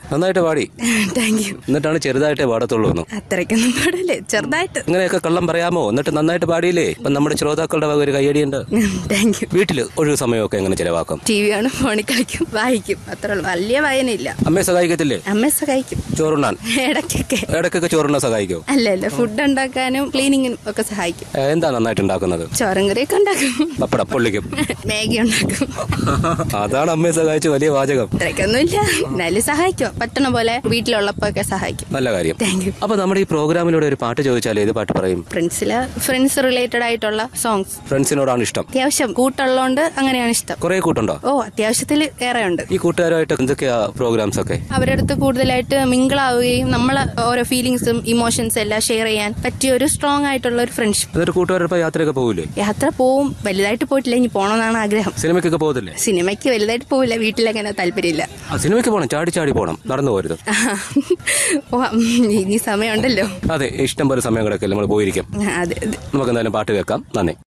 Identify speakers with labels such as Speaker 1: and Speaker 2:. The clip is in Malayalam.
Speaker 1: നന്നായിട്ട് പാടി
Speaker 2: താങ്ക് യു
Speaker 1: എന്നിട്ടാണ് ചെറുതായിട്ടേ പാടത്തുള്ളൂ എന്ന്
Speaker 2: അത്രയ്ക്കൊന്നും പാടല്ലേ ചെറുതായിട്ട്
Speaker 1: ഇങ്ങനെയൊക്കെ കള്ളം പറയാമോ എന്നിട്ട് നന്നായിട്ട് പാടിയില്ലേ ഇപ്പൊ നമ്മുടെ ശ്രോതാക്കളുടെ വക ഒരു കയ്യടിയുണ്ട്
Speaker 2: താങ്ക് യു
Speaker 1: വീട്ടില് ഒഴിവ് സമയമൊക്കെ എങ്ങനെ ചെലവാക്കും
Speaker 2: ടി വി ആണ് ഫോണിൽ കളിക്കും വായിക്കും അത്രേ ഉള്ളൂ വലിയ വായനയില്ല
Speaker 1: അമ്മയെ സഹായിക്കത്തില്ലേ
Speaker 2: അമ്മയെ സഹായിക്കും
Speaker 1: ചോറുണ്ണാൻ
Speaker 2: ഇടയ്ക്കൊക്കെ
Speaker 1: ഇടയ്ക്കൊക്കെ ചോറുണ്ണാൻ സഹായിക്കോ
Speaker 2: അല്ല അല്ല ഫുഡ് ഉണ്ടാക്കാനും ക്ലീനിങ്ങിനും ഒക്കെ സഹായിക്കും
Speaker 1: ഏ, എന്താ നന്നായിട്ട് ഉണ്ടാക്കുന്നത്
Speaker 2: ചോറും കറിയൊക്കെ ഉണ്ടാക്കും
Speaker 1: പപ്പടം പൊള്ളിക്കും
Speaker 2: മാഗി ഉണ്ടാക്കും
Speaker 1: അതാണ് അമ്മയെ സഹായിച്ച വലിയ വാചകം
Speaker 2: അത്രയ്ക്കൊന്നുമില്ല എന്നാലും സഹായിക്കും പറ്റണ പോലെ വീട്ടിലുള്ളപ്പോ ഒക്കെ സഹായിക്കും
Speaker 1: നല്ല കാര്യം
Speaker 2: താങ്ക് യു
Speaker 1: അപ്പൊ നമ്മുടെ ഈ പ്രോഗ്രാമിലൂടെ ഒരു പാട്ട് ചോദിച്ചാൽ ഏത് പാട്ട് പറയും
Speaker 2: ഫ്രണ്ട്സില് ഫ്രണ്ട്സ് റിലേറ്റഡ് ആയിട്ടുള്ള സോങ്സ്
Speaker 1: ഫ്രണ്ട്സിനോടാണ് ഇഷ്ടം
Speaker 2: അത്യാവശ്യം കൂട്ടുള്ളതുകൊണ്ട് അങ്ങനെയാണ് ഇഷ്ടം
Speaker 1: കുറെ കൂട്ടുണ്ടോ
Speaker 2: ഓ അത്യാവശ്യത്തിൽ ഏറെ ഉണ്ട്
Speaker 1: ഈ കൂട്ടുകാരുമായിട്ട് എന്തൊക്കെയാ പ്രോഗ്രാംസ് ഒക്കെ
Speaker 2: അവരുടെ അടുത്ത് കൂടുതലായിട്ട് മിങ്കിളാവുകയും നമ്മളെ ഓരോ ഫീലിങ്സും ഇമോഷൻസ് എല്ലാം ഷെയർ ചെയ്യാൻ പറ്റിയ ഒരു സ്ട്രോങ് ആയിട്ടുള്ള ഒരു ഫ്രണ്ട്ഷിപ്പ്
Speaker 1: എന്നിട്ട് കൂട്ടുകാരോടൊപ്പം യാത്രയൊക്കെ പോകില്ലേ
Speaker 2: യാത്ര പോവും വലുതായിട്ട് പോയിട്ടില്ല ഇനി പോകണമെന്നാണ് ആഗ്രഹം
Speaker 1: സിനിമയ്ക്കൊക്കെ പോകത്തില്ലേ
Speaker 2: സിനിമയ്ക്ക് വലുതായിട്ട് പോവില്ല വീട്ടിലങ്ങനെ താല്പര്യമില്ല
Speaker 1: ആ സിനിമയ്ക്ക് പോകണം ചാടി ചാടി പോകണം നടന്നു പോരുത്
Speaker 2: ഓ ഇനി സമയമുണ്ടല്ലോ
Speaker 1: അതെ ഇഷ്ടം പോലെ സമയം കിടക്കല്ലേ നമ്മൾ പോയിരിക്കും
Speaker 2: അതെ അതെ
Speaker 1: നമുക്ക് എന്തായാലും പാട്ട് കേൾക്കാം നന്ദി